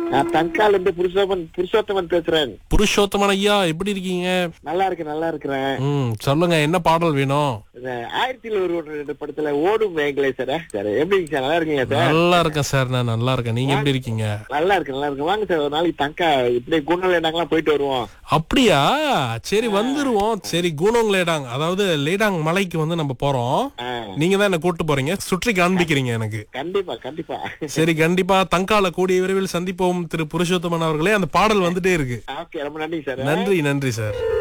நான் தங்கால இருந்து புருஷோத்தமன் புருஷோத்தமன் பேசுறேன் புருஷோத்தமன் ஐயா எப்படி இருக்கீங்க நல்லா இருக்கேன் நல்லா இருக்கிறேன் ம் சொல்லுங்க என்ன பாடல் வேணும் இந்த ஆயிரத்தி ஒரு ரெண்டு படத்துல ஓடும் வேங்களே சார் சார் எப்படி சார் நல்லா இருக்கீங்க சார் நல்லா இருக்கேன் சார் நான் நல்லா இருக்கேன் நீங்க எப்படி இருக்கீங்க நல்லா இருக்கு நல்லா இருக்கு வாங்க சார் ஒரு நாளைக்கு தங்கா இப்படியே குணலேடாங்கலாம் போயிட்டு வருவோம் அப்படியா சரி வந்துருவோம் சரி கூனோங்லேடாங் அதாவது லேடாங் மலைக்கு வந்து நம்ம போறோம் ஆ, நீங்க தான் என்ன கூட்டு போறீங்க சுற்றி காண்பிக்கிறீங்க எனக்கு கண்டிப்பா கண்டிப்பா சரி கண்டிப்பா தங்கால கூடிய விரைவில் சந்திப்போம் திரு புருஷோத்தமன் அவர்களே அந்த பாடல் வந்துட்டே இருக்கு ஓகே ரொம்ப நன்றி சார் நன்றி நன்றி சார்